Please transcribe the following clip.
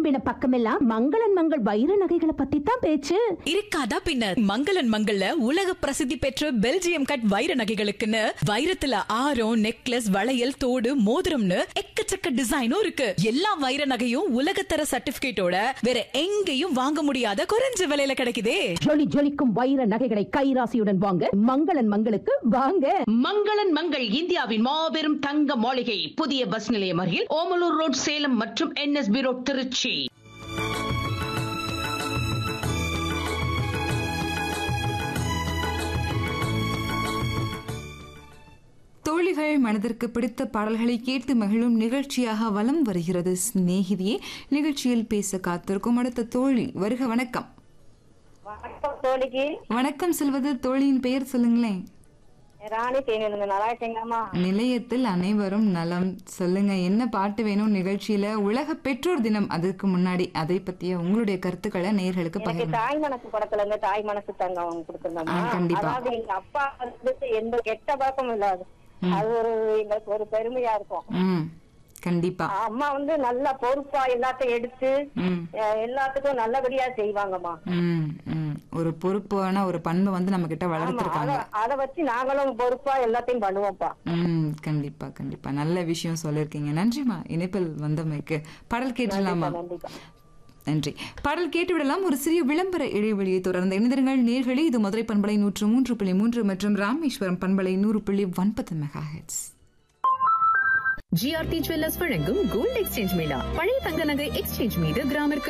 திரும்பின பக்கமெல்லாம் மங்களன் மங்கள் வைர நகைகளை பத்தி தான் பேச்சு இருக்காதா பின்ன மங்களன் மங்கள்ல உலக பிரசித்தி பெற்ற பெல்ஜியம் கட் வைர நகைகளுக்குன்னு வைரத்துல ஆரம் நெக்லஸ் வளையல் தோடு மோதிரம்னு எக்கச்சக்க டிசைனும் இருக்கு எல்லா வைர நகையும் உலகத்தர சர்டிபிகேட்டோட வேற எங்கேயும் வாங்க முடியாத குறைஞ்ச விலையில கிடைக்குதே ஜொலி ஜொலிக்கும் வைர நகைகளை கைராசியுடன் வாங்க மங்களன் மங்களுக்கு வாங்க மங்களன் மங்கள் இந்தியாவின் மாபெரும் தங்க மாளிகை புதிய பஸ் நிலையம் அருகில் ஓமலூர் ரோட் சேலம் மற்றும் என்எஸ்பி ரோட் திருச்சி தோழிகள் மனதிற்கு பிடித்த பாடல்களை கேட்டு மகிழும் நிகழ்ச்சியாக வலம் வருகிறது சிநேகிதியே நிகழ்ச்சியில் பேச காத்திருக்கும் அடுத்த தோழி வருக வணக்கம் வணக்கம் தோழிக்கு வணக்கம் செல்வது தோழியின் பெயர் சொல்லுங்களேன் ராணி தேனிங்க நல்லா இருக்கீங்களாம்மா நிலையத்தில் அனைவரும் நலம் சொல்லுங்க என்ன பாட்டு வேணும் நிகழ்ச்சியில உலக பெற்றோர் தினம் அதுக்கு முன்னாடி அதை பத்திய உங்களுடைய கருத்துக்களை நேர்களுக்கு எனக்கு பகிருங்க தாய் மனசு படத்துல இருந்து தாய் மனசு தங்கம் கொடுத்துருந்தோம்மா ஆ, கண்டிப்பா. அதாவது எங்க அப்பா வந்துட்டு எந்த கெட்ட பழக்கமும் இல்லாது அது ஒரு எங்களுக்கு ஒரு பெருமையா இருக்கும் ம் கண்டிப்பா அம்மா வந்து நல்லா பொறுப்பா எல்லாத்தையும் எடுத்து ம் அஹ், எல்லாத்துக்கும் நல்லபடியா செய்வாங்கம்மா ம் ம் ஒரு பொறுப்பான ஒரு பண்பை வந்து நம்ம கிட்ட ஆமா வளர்த்துருக்காங்க அத அத வச்சு நாங்களும் பொறுப்பா எல்லாத்தையும் பண்ணுவோம்ப்பா ம் கண்டிப்பா கண்டிப்பா நல்ல விஷயம் சொல்லிருக்கீங்க நன்றிமா இணைப்பில் வந்தமைக்கு பாடல் கேட்டுடலாமா நன்றிப்பா நன்றி பாடல் கேட்டு விடலாம் ஒரு சிறிய விளம்பர இடைவெளியை தொடர்ந்து இணைந்திருங்கள் நேர்களே இது மதுரை பண்பலை நூற்று மூன்று புள்ளி மூன்று மற்றும் ராமேஸ்வரம் பண்பலை நூறு புள்ளி ஒன்பது மெகா ஹெட்ஸ் ஜிஆர்டி ஜுவல்லர்ஸ் வழங்கும் கோல்ட் எக்ஸ்சேஞ்ச் மேளா பழைய தங்க நகை எக்ஸ்சேஞ்ச் மீது கிராமிற்கு